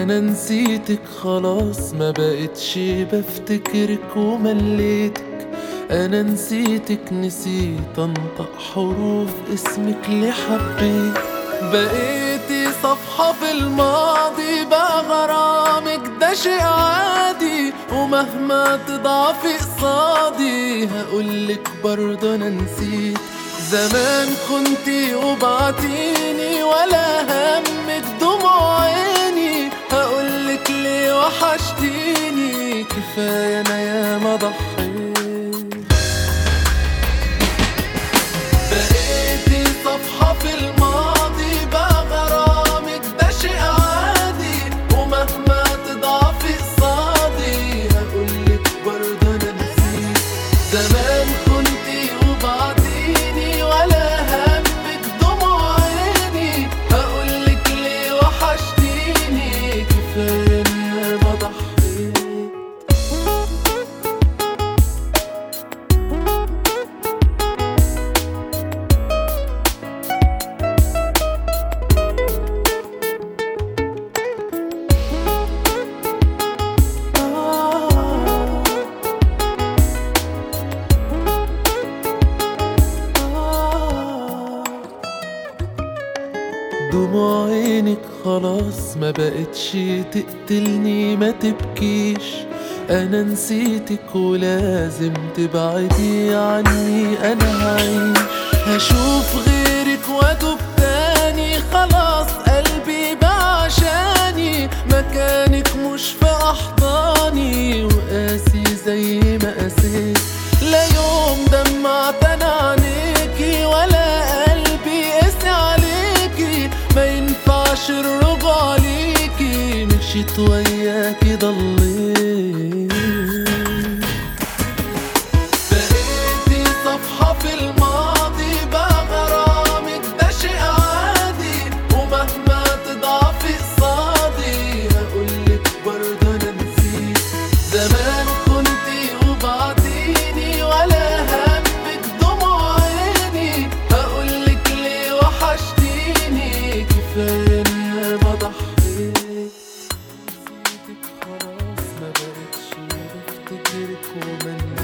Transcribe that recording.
انا نسيتك خلاص ما بقتش بفتكرك ومليتك انا نسيتك نسيت انطق حروف اسمك اللي حبيت بقيتي صفحة في الماضي بقى غرامك ده شيء عادي ومهما تضعفي قصادي هقولك برضه انا نسيت زمان كنتي وبعتيني ولا همك دموع عيني هقولك ليه وحشتيني كفاية انا ياما ضحيت بقيتي صفحة في الماضي بقى غرامك ده شيء عادي ومهما تضعفي قصادي هقولك برضه انا نسيت زمان كنتي وبعديني ولا همك دموع عيني هقولك ليه وحشتيني كفاية انا ما ضحيت دموع عينك خلاص ما بقتش تقتلني ما تبكيش انا نسيتك ولازم تبعدي عني انا هعيش هشوف غيرك واتوب تاني خلاص قلبي بقى عشاني مكانك مش في احضاني وقاسي زي ما قاسيت لا يوم دمعت انا عينيكي ولا قلبي قاسي عليكي ما ينفعش الرجوع ليكي مشيت وياكي ضليت بقيتي صفحة في الماضي بقى غرامك ده شيء عادي ومهما تضعفي قصادي هقولك برضه انا نسيت زمان كنتي وبعديني ولا همك دموع عيني هقولك ليه وحشتيني كفاية انا ما ضحيت نسيتك خلاص ما بقتش بفتكرك ومن